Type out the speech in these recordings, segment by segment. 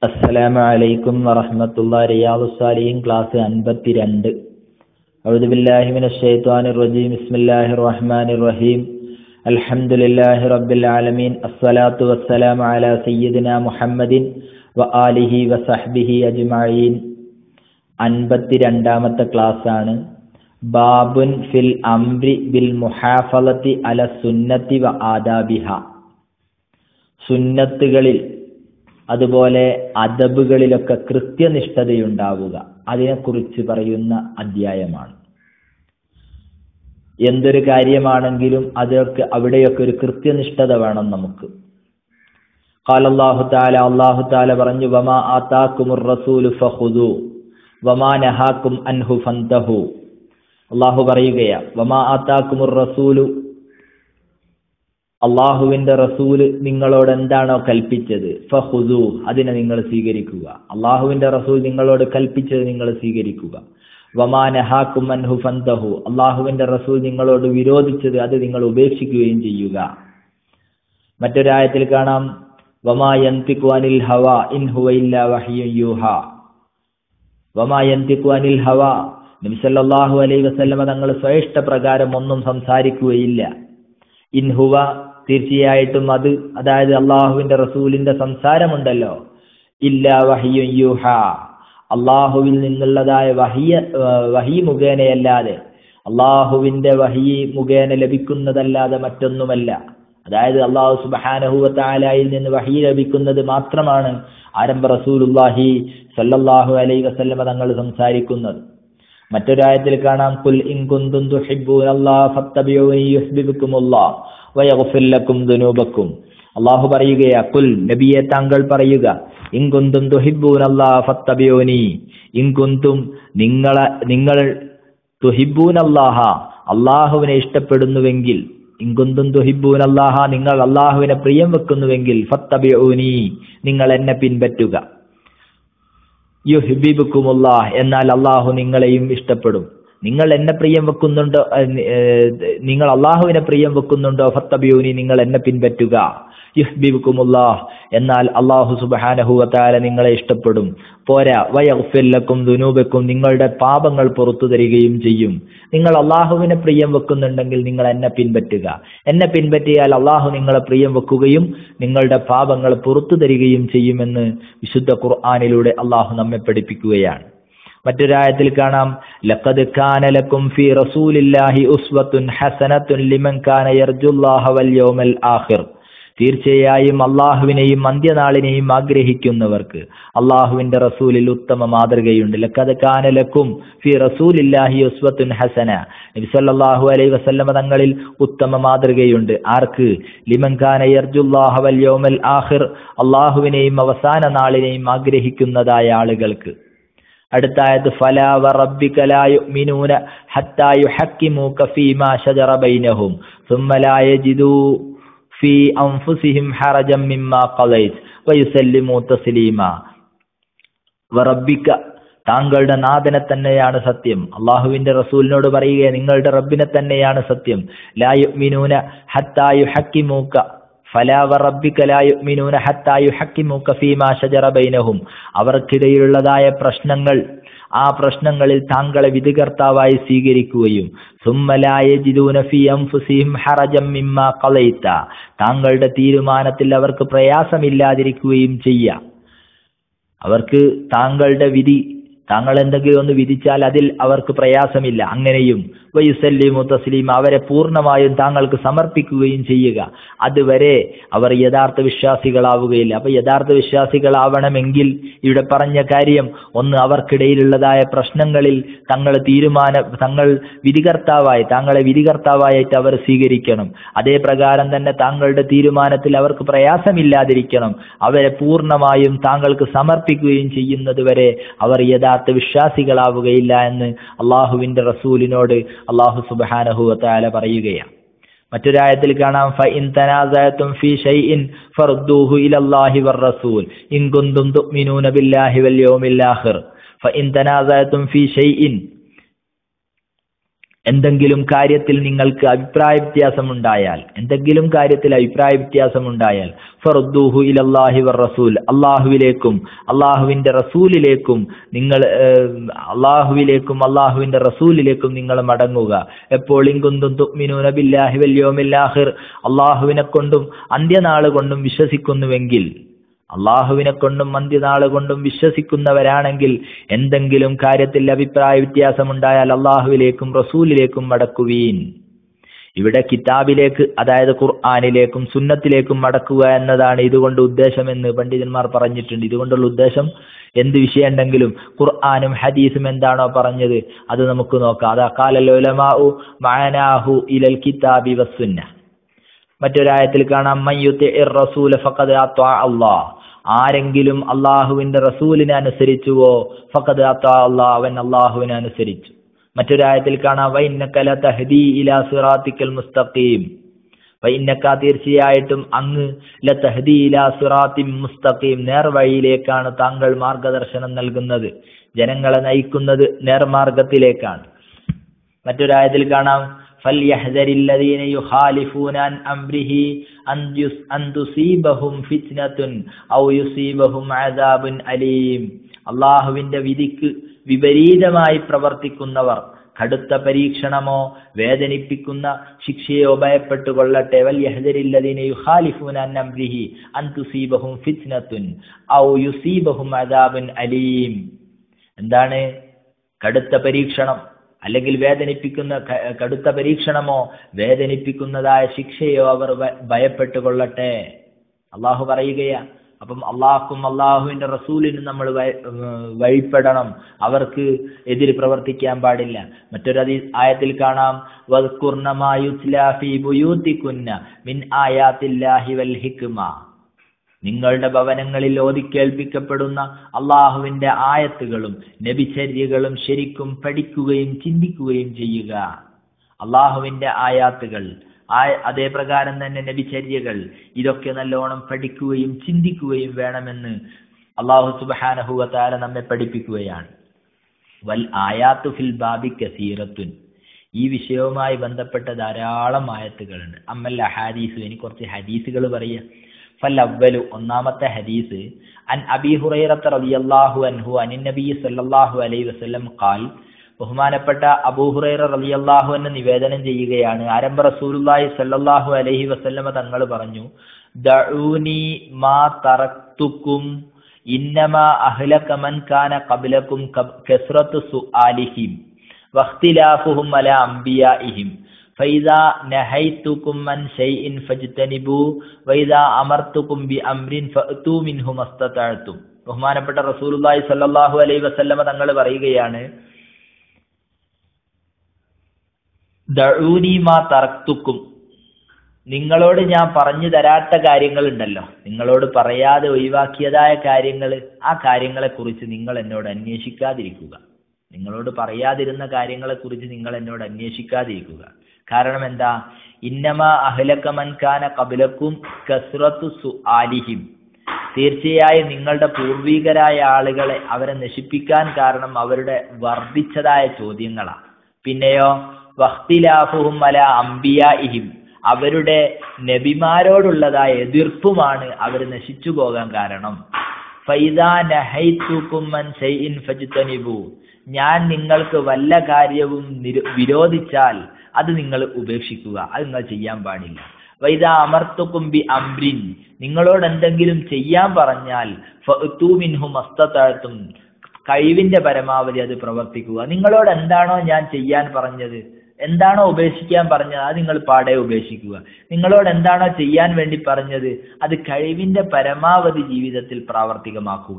അസ്സലാമു അലൈക്കും വറഹ്മത്തുള്ളാ റിയാദു സാലിഹിൻ ക്ലാസ് അൻപത്തിരണ്ട് أعوذ بالله من الشيطان الرجيم بسم الله الرحمن الرحيم الحمد لله رب العالمين الصلاة والسلام على سيدنا محمد وآله وصحبه أجمعين അൻപത്തിരണ്ടാമത്തെ ക്ലാസ് ആണ് ബാബുൻ ഫിൽ അംരി ബിൽ മുഹാഫലത്തി അല സുന്നത്തി വ ആദാബിഹ സുന്നത്തുകളിൽ അതുപോലെ അദബുകളിലൊക്കെ കൃത്യനിഷ്ഠതയുണ്ടാവുക അതിനെക്കുറിച്ച് പറയുന്ന അധ്യായമാണ് എന്തൊരു കാര്യമാണെങ്കിലും അതൊക്കെ അവിടെയൊക്കെ ഒരു കൃത്യനിഷ്ഠത വേണം നമുക്ക് ഖാലല്ലാഹു താല അള്ളാഹു താല പറഞ്ഞു വമാ ആതാക്കുമുർ റസൂലു ഫഖുദു വമാ നഹാക്കും അൻഹു ഫന്തഹു അള്ളാഹു പറയുകയാ വമാ ആതാക്കുമുർ റസൂലു അള്ളാഹുവിന്റെ റസൂല് നിങ്ങളോട് എന്താണോ കൽപ്പിച്ചത് ഫഹുദു അതിനെ നിങ്ങൾ സ്വീകരിക്കുക അള്ളാഹുവിന്റെ റസൂൽ നിങ്ങളോട് കൽപ്പിച്ചത് നിങ്ങൾ സ്വീകരിക്കുക വമാ നഹാക്കും അൻഹു ഫന്തഹു അള്ളാഹുവിന്റെ റസൂൽ നിങ്ങളോട് വിരോധിച്ചത് അത് നിങ്ങൾ ഉപേക്ഷിക്കുകയും ചെയ്യുക മറ്റൊരായത്തിൽ കാണാം വമാ യന്തിക്കു അനിൽ ഹവ ഇൻ ഹുവ ഇല്ല വഹിയുൻ യൂഹ വമാ യന്തിക്കു അനിൽ ഹവ നബി സല്ലല്ലാഹു അലൈഹി വസല്ലമ തങ്ങൾ സ്വയിഷ്ട പ്രകാരം ഒന്നും സംസാരിക്കുകയില്ല ഇൻഹുവ തീർച്ചയായിട്ടും അത് അതായത് അള്ളാഹുവിന്റെ റസൂലിന്റെ സംസാരമുണ്ടല്ലോ ഇല്ല വഹിയുൻ യൂഹ അള്ളാഹുവിൽ നിന്നുള്ളതായ വഹിയ വഹി മുഖേനയല്ലാതെ അള്ളാഹുവിന്റെ വഹി മുഖേന ലഭിക്കുന്നതല്ലാതെ മറ്റൊന്നുമല്ല അതായത് അള്ളാഹു സുബഹാനഹുവത്താലായിൽ നിന്ന് വഹി ലഭിക്കുന്നത് മാത്രമാണ് ആരംഭ റസൂലുല്ലാഹി സല്ലല്ലാഹു അലൈഹി വസല്ലമ തങ്ങൾ സംസാരിക്കുന്നത് മറ്റൊരായത്തിൽ കാണാം കുൽ ഇൻ കുന്തും തുഹിബ്ബൂനല്ലാഹ ഫത്തബിഊനി യുഹ്ബിബുക്കുമുല്ലാഹ് വയഗ്ഫിർ ലക്കും ദുനൂബക്കും അള്ളാഹു പറയുകയാ കുൽ നബിയെ താങ്കൾ പറയുക ഇൻ കുന്തും തുഹിബ്ബൂനല്ലാഹ ഫത്തബിഊനി ഇൻ കുന്തും നിങ്ങളെ നിങ്ങൾ തുഹിബ്ബൂനല്ലാഹ അള്ളാഹുവിനെ ഇഷ്ടപ്പെടുന്നുവെങ്കിൽ ഇൻകുന്തും തുഹിബൂൻ അല്ലാഹ നിങ്ങൾ അള്ളാഹുവിനെ പ്രിയം വെക്കുന്നുവെങ്കിൽ ഫത്തബിഊനി നിങ്ങൾ എന്നെ പിൻപറ്റുക യുഹിബിബുക്കുമുല്ലാഹ് എന്നാൽ അള്ളാഹു നിങ്ങളെയും ഇഷ്ടപ്പെടും നിങ്ങൾ എന്നെ പ്രിയം വെക്കുന്നുണ്ടോ നിങ്ങൾ അള്ളാഹുവിനെ പ്രിയം വെക്കുന്നുണ്ടോ ഫത്തബിയൂനി നിങ്ങൾ എന്നെ പിൻപറ്റുക യുഹ്ബിബുക്കുമുല്ലാഹ് എന്നാൽ അള്ളാഹു സുബഹാനഹുവത്താല നിങ്ങളെ ഇഷ്ടപ്പെടും പോരാ വയഫെല്ലക്കും ദുനൂബക്കും നിങ്ങളുടെ പാപങ്ങൾ പുറത്തു തരികയും ചെയ്യും നിങ്ങൾ അള്ളാഹുവിനെ പ്രിയം വെക്കുന്നുണ്ടെങ്കിൽ നിങ്ങൾ എന്നെ പിൻപറ്റുക എന്നെ പിൻപറ്റിയാൽ അള്ളാഹു നിങ്ങളെ പ്രിയം വെക്കുകയും നിങ്ങളുടെ പാപങ്ങൾ പുറത്തു തരികയും ചെയ്യുമെന്ന് വിശുദ്ധ ഖുർആാനിലൂടെ അള്ളാഹു നമ്മെ പഠിപ്പിക്കുകയാണ് മറ്റൊരായത്തിൽ കാണാം ലഖദ് കാന ലക്കും ഫീ റസൂലില്ലാഹി ഉസ്വത്തുൻ ഹസനത്തുൻ ലിമൻ കാന യർജുല്ലാഹ വൽ യൗമൽ ആഖിർ തീർച്ചയായും അള്ളാഹുവിനെയും അന്ത്യനാളിനെയും ആഗ്രഹിക്കുന്നവർക്ക് അള്ളാഹുവിന്റെ റസൂലിൽ ഉത്തമ മാതൃകയുണ്ട് ലക്കത് കാനലക്കും ഫി റസൂലില്ലാഹി ഉസ്വത്തുൻ ഹസന നബി സല്ലല്ലാഹു അലൈഹി വസല്ലമ തങ്ങളിൽ ഉത്തമ മാതൃകയുണ്ട് ആർക്ക് ലിമൻ കാന യർജുല്ലാഹ വൽ യൗമൽ ആഖിർ അള്ളാഹുവിനെയും അവസാന നാളിനെയും ആഗ്രഹിക്കുന്നതായ ആളുകൾക്ക് അടുത്ത ആയത് ഫലാ വറബ്ബിക ലാ യുഅ്മിനൂന ഹത്താ യുഹക്കിമൂക ഫീമാ ശജറ ബൈനഹും ثم لا يجدوا في أنفسهم حرجا مما قضيت ويسلموا تسليما وربك താങ്കളുടെ നാഥനെ തന്നെയാണ് സത്യം അള്ളാഹുവിന്റെ റസൂലിനോട് പറയുക നിങ്ങളുടെ റബ്ബിനെ തന്നെയാണ് സത്യം ലായുമിനൂന ഹത്തായു ഹക്കിമൂക്ക ബൈനഹും അവർക്കിടയിലുള്ളതായ പ്രശ്നങ്ങൾ ആ പ്രശ്നങ്ങളിൽ താങ്കളെ വിധികർത്താവായി സ്വീകരിക്കുകയും താങ്കളുടെ തീരുമാനത്തിൽ അവർക്ക് പ്രയാസമില്ലാതിരിക്കുകയും ചെയ്യാം അവർക്ക് താങ്കളുടെ വിധി താങ്കൾ എന്തെങ്കിലും ഒന്ന് വിധിച്ചാൽ അതിൽ അവർക്ക് പ്രയാസമില്ല അങ്ങനെയും വയുസല്ലിമു തസ്ലീം അവരെ പൂർണ്ണമായും താങ്കൾക്ക് സമർപ്പിക്കുകയും ചെയ്യുക അതുവരെ അവർ യഥാർത്ഥ വിശ്വാസികളാവുകയില്ല അപ്പൊ യഥാർത്ഥ വിശ്വാസികളാവണമെങ്കിൽ ഇവിടെ പറഞ്ഞ കാര്യം ഒന്ന് അവർക്കിടയിലുള്ളതായ പ്രശ്നങ്ങളിൽ തങ്ങൾ തീരുമാന തങ്ങൾ വിധികർത്താവായി താങ്കളെ വിധികർത്താവായിട്ട് അവർ സ്വീകരിക്കണം അതേ പ്രകാരം തന്നെ താങ്കളുടെ തീരുമാനത്തിൽ അവർക്ക് പ്രയാസമില്ലാതിരിക്കണം അവരെ പൂർണ്ണമായും താങ്കൾക്ക് സമർപ്പിക്കുകയും ചെയ്യുന്നത് വരെ അവർ യഥാർത്ഥ വിശ്വാസികളാവുകയില്ല എന്ന് അള്ളാഹുവിന്റെ റസൂലിനോട് അള്ളാഹു സുബാനഹുവല പറയുകയാണ് മറ്റൊരായത്തിൽ കാണാം ഫഇൻ തനാസഅതും ഫീ ഷൈഇൻ ഫർദൂഹു ഇലല്ലാഹി വർ-റസൂൽ ഇൻ കുന്തും തുഅ്മിനൂന ബില്ലാഹി വൽ യൗമിൽ ആഖിർ ഫഇൻ തനാസഅതും ഫീ ഷൈഇൻ എന്തെങ്കിലും കാര്യത്തിൽ നിങ്ങൾക്ക് അഭിപ്രായ വ്യത്യാസമുണ്ടായാൽ എന്തെങ്കിലും കാര്യത്തിൽ അഭിപ്രായ വ്യത്യാസമുണ്ടായാൽ ഫറുദ്ദൂഹു ഇലല്ലാഹി വർ റസൂൽ അള്ളാഹുവിലേക്കും അള്ളാഹുവിന്റെ റസൂലിലേക്കും നിങ്ങൾ ഏഹ്, അള്ളാഹുവിലേക്കും അള്ളാഹുവിന്റെ റസൂലിലേക്കും നിങ്ങൾ മടങ്ങുക എപ്പോൾ ഇങ്കുന്തും തുഅ്മിനൂന ബില്ലാഹി വൽ യൗമിൽ ആഖിർ അള്ളാഹുവിനെ കൊണ്ടും അന്ത്യനാള് കൊണ്ടും വിശ്വസിക്കുന്നുവെങ്കിൽ അള്ളാഹുവിനെ കൊണ്ടും അന്ത്യനാള് കൊണ്ടും വിശ്വസിക്കുന്നവരാണെങ്കിൽ എന്തെങ്കിലും കാര്യത്തിൽ അഭിപ്രായ വ്യത്യാസമുണ്ടായാൽ അള്ളാഹുവിലേക്കും റസൂലിലേക്കും മടക്കുവീൻ ഇവിടെ കിതാബിലേക്ക് അതായത് ഖുർആാനിലേക്കും സുന്നത്തിലേക്കും മടക്കുക എന്നതാണ് ഇതുകൊണ്ട് ഉദ്ദേശമെന്ന് പണ്ഡിതന്മാർ പറഞ്ഞിട്ടുണ്ട് ഇതുകൊണ്ടുള്ള ഉദ്ദേശം എന്ത് വിഷയമുണ്ടെങ്കിലും ഖുർആാനും ഹദീസും എന്താണോ പറഞ്ഞത് അത് നമുക്ക് നോക്കാം അതാ കാലലോലമാഉ മഅനാഹു ഇലൽ കിതാബി വസുന്ന മറ്റൊരായത്തിൽ കാണാം മയ്യുത്തി റസൂല ഫഖദ് അത്വാ അള്ളാഹ് ആരെങ്കിലും അള്ളാഹുവിന്റെ റസൂലിനെ അനുസരിച്ചുവോ ഫഖദ് അത്വാ അള്ളാഹ് അവൻ അള്ളാഹുവിനെ അനുസരിച്ചു മറ്റൊരായത്തിൽ കാണാം വൈന്നക ലതഹ്ദി ഇലാ സിറാത്തിക്കൽ മുസ്തഖീം വൈന്നക തീർച്ചയായിട്ടും അങ്ങ് ലതഹ്ദി ഇലാ സിറാത്തിൻ മുസ്തഖീം നേർവഴിയിലേക്കാണ് താങ്കൾ മാർഗദർശനം നൽകുന്നത് ജനങ്ങളെ നയിക്കുന്നത് നേർമാർഗത്തിലേക്കാണ് മറ്റൊരായത്തിൽ കാണാം فليحذر الذين يخالفون عن أمره أن يس- أن تصيبهم فتنة أو يصيبهم عذاب أليم അള്ളാഹുവിന്റെ വിധിക്ക് വിപരീതമായി പ്രവർത്തിക്കുന്നവർ കടുത്ത പരീക്ഷണമോ വേദനിപ്പിക്കുന്ന ശിക്ഷയോ ഭയപ്പെട്ടുകൊള്ളട്ടെ വല്യഹദരില്ലദീന യുഖാലിഫൂന അൻ അംരിഹി അൻ തുസീബഹും ഫിത്നത്തുൻ ഔ യുസീബഹും അദാബുൻ അലീം എന്താണ് കടുത്ത പരീക്ഷണം അല്ലെങ്കിൽ വേദനിപ്പിക്കുന്ന ക- കടുത്ത പരീക്ഷണമോ വേദനിപ്പിക്കുന്നതായ ശിക്ഷയോ അവർ ഭ- ഭയപ്പെട്ടുകൊള്ളട്ടെ അള്ളാഹു പറയുകയാ അപ്പം അള്ളാഹുക്കും അള്ളാഹുവിന്റെ റസൂലിനും നമ്മൾ വഴി- ഏർ വഴിപ്പെടണം അവർക്ക് എതിര് പ്രവർത്തിക്കാൻ പാടില്ല മറ്റൊരു അതി ആയത്തിൽ കാണാം വദ്കുർന മാ യുത്ലാ ഫീ ബുയൂത്തികുന്ന മിൻ ആയാത്തില്ലാഹി വൽ ഹിക്മ നിങ്ങളുടെ ഭവനങ്ങളിൽ ഓതിക്കേൾപ്പിക്കപ്പെടുന്ന അള്ളാഹുവിന്റെ ആയത്തുകളും നബിചര്യകളും ശരിക്കും പഠിക്കുകയും ചിന്തിക്കുകയും ചെയ്യുക അള്ളാഹുവിന്റെ ആയാത്തുകൾ ആ- അതേ പ്രകാരം തന്നെ നബിചര്യകൾ ഇതൊക്കെ നല്ലോണം പഠിക്കുകയും ചിന്തിക്കുകയും വേണമെന്ന് അള്ളാഹു സുബാനഹുവത്താല നമ്മെ പഠിപ്പിക്കുകയാണ് വൽ ആയാത്തു ഫിൽ ബാബി കസീറത്തുൻ ഈ വിഷയവുമായി ബന്ധപ്പെട്ട ധാരാളം ആയത്തുകളുണ്ട് അമ്മൽ ഹദീസ് ഇനി കുറച്ച് ഹദീസുകൾ പറയുക ഫൽ അവലു ഒന്നാമത്തെ ഹദീസ് അൻ അബി ഹുറൈറത്ത് റളിയല്ലാഹു അൻഹു അനിൻ നബി സല്ലല്ലാഹു അലൈഹി വസല്ലം ഖാൽ ബഹുമാനപ്പെട്ട അബൂ ഹുറൈറ റളിയല്ലാഹു അൻഹു നിവേദനം ചെയ്യുകയാണ് ആരംഭ റസൂലുള്ളാഹി സല്ലല്ലാഹു അലൈഹി വസല്ലമ തങ്ങൾ പറഞ്ഞു ദഊനി മാ തറക്തുക്കും ഇന്നമാ അഹ്ലക മൻ കാന ഖബ്ലകും കസ്റത്തു സുആലിഹിം വഖ്തിലാഫുഹും അലാ അംബിയാഇഹിം فإذا نهيتكم عن شيء فاجتنبوه وإذا أمرتكم بأمر فأتوا منه ما استطعتم ബഹുമാനപ്പെട്ട റസൂലുള്ളാഹി സ്വല്ലല്ലാഹു അലൈഹി വസല്ലമ തങ്ങൾ പറയുകയാണ് ദഊനി മാ തറക്തുക്കും നിങ്ങളോട് ഞാൻ പറഞ്ഞു തരാത്ത കാര്യങ്ങളുണ്ടല്ലോ നിങ്ങളോട് പറയാതെ ഒഴിവാക്കിയതായ കാര്യങ്ങൾ ആ കാര്യങ്ങളെ കുറിച്ച് നിങ്ങൾ എന്നോട് അന്വേഷിക്കാതിരിക്കുക നിങ്ങളോട് പറയാതിരുന്ന കാര്യങ്ങളെ കുറിച്ച് നിങ്ങൾ എന്നോട് അന്വേഷിക്കാതിരിക്കുക കാരണം എന്താ ഇന്നമ അഹ്ലക മൻ കാന കബലക്കും കസ്റത്തു സുആലിഹിം തീർച്ചയായും നിങ്ങളുടെ പൂർവികരായ ആളുകളെ അവരെ നശിപ്പിക്കാൻ കാരണം അവരുടെ വർദ്ധിച്ചതായ ചോദ്യങ്ങളാ പിന്നെയോ വഖ്തിലാഫുഹും അല അംബിയാഇഹിം അവരുടെ നബിമാരോടുള്ളതായ എതിർപ്പുമാണ് അവർ നശിച്ചു പോകാൻ കാരണം ഫൈദാ നഹൈത്തുക്കും മൻ ഷൈഇൻ ഫജ്തനിബു ഞാൻ നിങ്ങൾക്ക് വല്ല കാര്യവും നിര- വിരോധിച്ചാൽ അത് നിങ്ങൾ ഉപേക്ഷിക്കുക അത് നിങ്ങൾ ചെയ്യാൻ പാടില്ല വൈദ അമർത്തുക്കും ബി അംറിൻ നിങ്ങളോട് എന്തെങ്കിലും ചെയ്യാൻ പറഞ്ഞാൽ ഫഅ്തു മിൻഹു മസ്തതഅത്തും കഴിവിന്റെ പരമാവധി അത് പ്രവർത്തിക്കുക നിങ്ങളോട് എന്താണോ ഞാൻ ചെയ്യാൻ പറഞ്ഞത് എന്താണോ ഉപേക്ഷിക്കാൻ പറഞ്ഞത് അത് നിങ്ങൾ പാടെ ഉപേക്ഷിക്കുക നിങ്ങളോട് എന്താണോ ചെയ്യാൻ വേണ്ടി പറഞ്ഞത് അത് കഴിവിന്റെ പരമാവധി ജീവിതത്തിൽ പ്രാവർത്തികമാക്കുക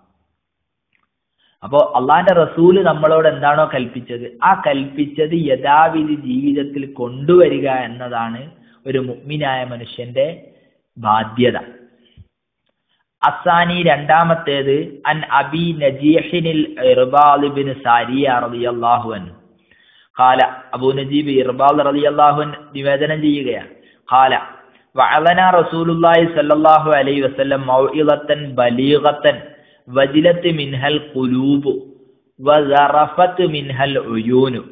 അപ്പോ അള്ളാന്റെ റസൂല് നമ്മളോട് എന്താണോ കൽപ്പിച്ചത് ആ കൽപ്പിച്ചത് യഥാവിധി ജീവിതത്തിൽ കൊണ്ടുവരിക എന്നതാണ് ഒരു മുഗ്മിനായ മനുഷ്യന്റെ ബാധ്യത അസാനി രണ്ടാമത്തേത് അൻ അബി നജീഹിനിൽ ഇർബാലിബിൻ സാരിയ റളിയല്ലാഹു അൻഹു ഖാല അബൂ നജീബ് ഇർബാൽ റളിയല്ലാഹു അൻഹു നിവേദനം ചെയ്യുകയാണ് ഖാല വഅലന റസൂലുള്ളാഹി സ്വല്ലല്ലാഹു അലൈഹി വസല്ലം മൗഇളത്തൻ ബലീഗത്തൻ വജിലത്ത് മിൻഹൽ ഖുലൂബ് വസറഫത്ത് മിൻഹൽ ഉയൂനു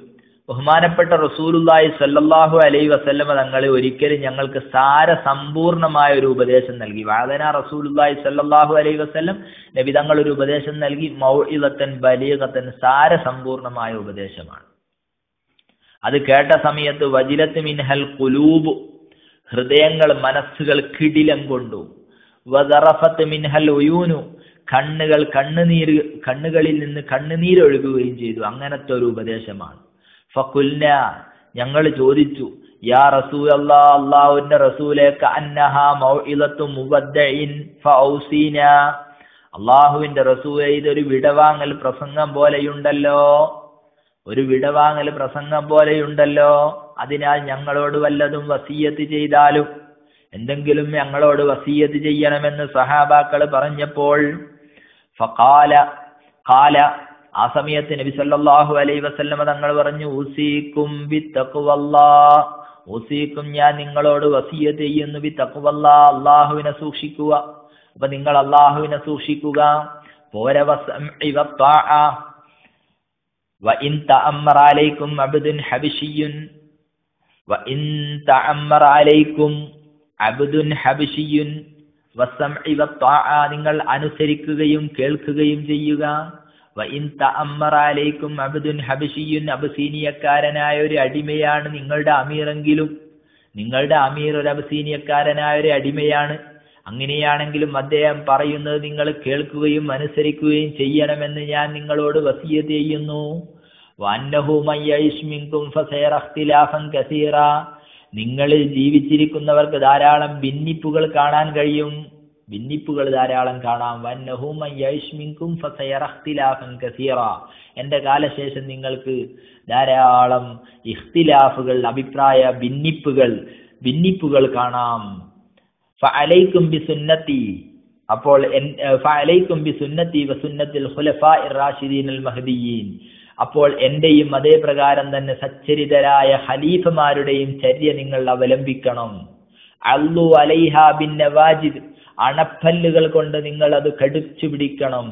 ബഹുമാനപ്പെട്ട റസൂലുല്ലാഹി സല്ലല്ലാഹു അലൈഹി വസല്ലമ തങ്ങൾ ഒരിക്കലും ഞങ്ങൾക്ക് സാര സമ്പൂർണമായ ഒരു ഉപദേശം നൽകി വാദന റസൂലുല്ലാഹി സല്ലല്ലാഹു അലൈഹി വസല്ലം നബി തങ്ങൾ ഒരു ഉപദേശം നൽകി മൗഇദത്തൻ ബലീഗത്തൻ സാര സമ്പൂർണമായ ഉപദേശമാണ് അത് കേട്ട സമയത്ത് വജിലത്ത് മിൻഹൽ കുലൂബ് ഹൃദയങ്ങൾ മനസ്സുകൾ കിടിലം കൊണ്ടു വദറഫത്ത് മിൻഹൽ ഉയൂനു കണ്ണുകൾ കണ്ണുനീര് കണ്ണുകളിൽ നിന്ന് കണ്ണുനീരൊഴുകുകയും ചെയ്തു അങ്ങനത്തെ ഒരു ഉപദേശമാണ് ഫക്കുൽന ഞങ്ങൾ ചോദിച്ചു യാ റസൂൽ അല്ലാ അള്ളാഹുവിന്റെ റസൂലേക്ക് അന്നഹ മൗഇദത്തു മുബദ്ദഇൻ ഫൗസീന അള്ളാഹുവിന്റെ റസൂലെ ഇതൊരു വിടവാങ്ങൽ പ്രസംഗം പോലെയുണ്ടല്ലോ ഒരു വിടവാങ്ങൽ പ്രസംഗം പോലെയുണ്ടല്ലോ അതിനാൽ ഞങ്ങളോട് വല്ലതും വസീയത്ത് ചെയ്താലും എന്തെങ്കിലും ഞങ്ങളോട് വസീയത്ത് ചെയ്യണമെന്ന് സഹാബാക്കൾ പറഞ്ഞപ്പോൾ ഫഖാല ഖാല ആ സമയത്ത് നബി സല്ലല്ലാഹു അലൈഹി വസല്ലമ തങ്ങൾ പറഞ്ഞു ഊസീക്കും ബി തഖ്വല്ലാ ഊസീക്കും ഞാൻ നിങ്ങളോട് വസീയത്ത് ചെയ്യുന്നു ബി തഖ്വല്ലാ അള്ളാഹുവിനെ സൂക്ഷിക്കുക അപ്പൊ നിങ്ങൾ അള്ളാഹുവിനെ സൂക്ഷിക്കുക പോര വസംഇ വത്താഅ وإن تأمر عليكم عبد حبشي وإن تأمر عليكم عبد حبشي والسمع والطاعة നിങ്ങൾ അനുസരിക്കുകയും കേൾക്കുകയും ചെയ്യുക വഇൻ തഅമ്മറ അലൈക്കും അബ്ദുൻ ഹബശിയുൻ അബസീനിയക്കാരനായ ഒരു അടിമയാണ് നിങ്ങളുടെ അമീറെങ്കിലും നിങ്ങളുടെ അമീർ ഒരു അബസീനിയക്കാരനായ ഒരു അടിമയാണ് അങ്ങനെയാണെങ്കിലും അദ്ദേഹം പറയുന്നത് നിങ്ങൾ കേൾക്കുകയും അനുസരിക്കുകയും ചെയ്യണമെന്ന് ഞാൻ നിങ്ങളോട് വസീയത്ത് ചെയ്യുന്നു നിങ്ങളിൽ ജീവിച്ചിരിക്കുന്നവർക്ക് ധാരാളം ഭിന്നിപ്പുകൾ കാണാൻ കഴിയും ഭിന്നിപ്പുകൾ ധാരാളം കാണാം വന്നഹുമിങ്കും കസീറ എന്റെ കാലശേഷം നിങ്ങൾക്ക് ധാരാളം ഇഖ്തിലാഫുകൾ അഭിപ്രായ ഭിന്നിപ്പുകൾ ഭിന്നിപ്പുകൾ കാണാം ഫഅലൈക്കും ബിസുന്നത്തി അപ്പോൾ ഫഅലൈക്കും ബിസുന്നത്തി വസുന്നത്തിൽ ഖുലഫാഇർ റാഷിദീൻ അൽ മഹ്ദിയീൻ അപ്പോൾ എന്റെയും അതേ പ്രകാരം തന്നെ സച്ചരിതരായ ഖലീഫമാരുടെയും ചര്യ നിങ്ങൾ അവലംബിക്കണം അല്ലു അലൈഹ ബിൻ നവാജിദ് അണപ്പല്ലുകൾ കൊണ്ട് നിങ്ങൾ അത് കടിച്ചു പിടിക്കണം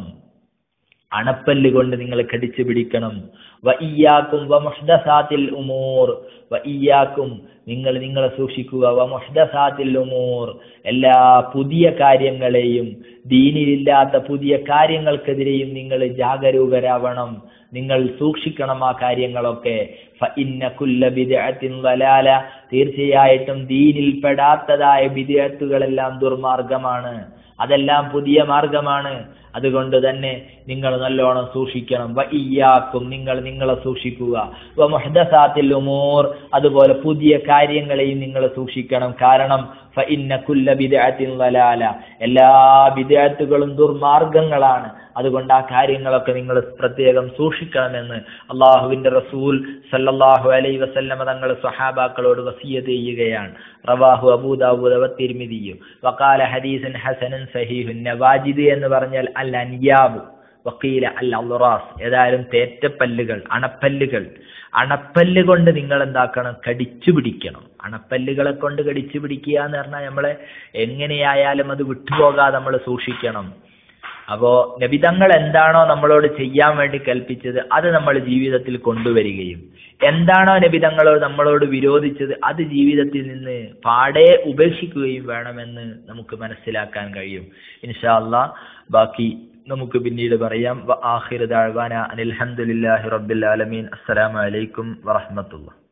അണപ്പല്ല് കൊണ്ട് നിങ്ങൾ കടിച്ചു പിടിക്കണം വയ്യാക്കും വമുഹ്ദസാത്തിൽ ഉമൂർ വയ്യാക്കും നിങ്ങൾ നിങ്ങളെ സൂക്ഷിക്കുക വമുഹ്ദസാത്തിൽ ഉമൂർ എല്ലാ പുതിയ കാര്യങ്ങളെയും ദീനിലില്ലാത്ത പുതിയ കാര്യങ്ങൾക്കെതിരെയും നിങ്ങൾ ജാഗരൂകരാവണം നിങ്ങൾ സൂക്ഷിക്കണം ആ കാര്യങ്ങളൊക്കെ ഫഇന്ന കുല്ല ബിദ്അത്തിൻ വലാല തീർച്ചയായിട്ടും ദീനിൽ പെടാത്തതായ ബിദ്അത്തുകളെല്ലാം ദുർമാർഗമാണ് അതെല്ലാം പുതിയ മാർഗമാണ് അതുകൊണ്ട് തന്നെ നിങ്ങൾ നല്ലോണം സൂക്ഷിക്കണം വ ഇയ്യാക്കും നിങ്ങൾ നിങ്ങളെ സൂക്ഷിക്കുക വ മുഹദസാത്തിൽ ഉമൂർ അതുപോലെ പുതിയ കാര്യങ്ങളെയും നിങ്ങൾ സൂക്ഷിക്കണം കാരണം ഫ ഇന്ന കുല്ല ബിദ്അത്തിൻ വലാല എല്ലാ ബിദ്അത്തുകളും ദുർമാർഗങ്ങളാണ് അതുകൊണ്ട് ആ കാര്യങ്ങളൊക്കെ നിങ്ങൾ പ്രത്യേകം സൂക്ഷിക്കണമെന്ന് അള്ളാഹുവിന്റെ റസൂൽ സല്ലല്ലാഹു അലൈഹി വസല്ലമ തങ്ങൾ സ്വഹാബാക്കളോട് വസിയത്ത് ചെയ്യുകയാണ് റവാഹു അബൂദാബൂദ് തിരുമിതിയും വക്കാല ഹദീസൻ ഹസനൻ സഹീഹുൻ നവാജിദ് എന്ന് പറഞ്ഞാൽ അൽ അൻയാബ് വക്കീല അൽ അലുറാസ് ഏതായാലും തേറ്റപ്പല്ലുകൾ അണപ്പല്ലുകൾ അണപ്പല്ല് കൊണ്ട് നിങ്ങൾ എന്താക്കണം കടിച്ചു പിടിക്കണം അണപ്പല്ലുകളെ കൊണ്ട് കടിച്ചു പിടിക്കുക എന്ന് പറഞ്ഞാൽ നമ്മളെ എങ്ങനെയായാലും അത് വിട്ടുപോകാതെ നമ്മൾ സൂക്ഷിക്കണം അപ്പോ നബിതങ്ങൾ എന്താണോ നമ്മളോട് ചെയ്യാൻ വേണ്ടി കൽപ്പിച്ചത് അത് നമ്മൾ ജീവിതത്തിൽ കൊണ്ടുവരികയും എന്താണോ നബിതങ്ങളോട് നമ്മളോട് വിരോധിച്ചത് അത് ജീവിതത്തിൽ നിന്ന് പാടെ ഉപേക്ഷിക്കുകയും വേണമെന്ന് നമുക്ക് മനസ്സിലാക്കാൻ കഴിയും ഇൻഷാ അല്ലാ ബാക്കി നമുക്ക് പിന്നീട് പറയാം ആഹിർ ദാഴ്വാന അനിൽഹമുല്ലാഹി റബ്ബിൽ ആലമീൻ അസ്സലാമു അലൈക്കും വറഹ്മത്തുള്ളാഹി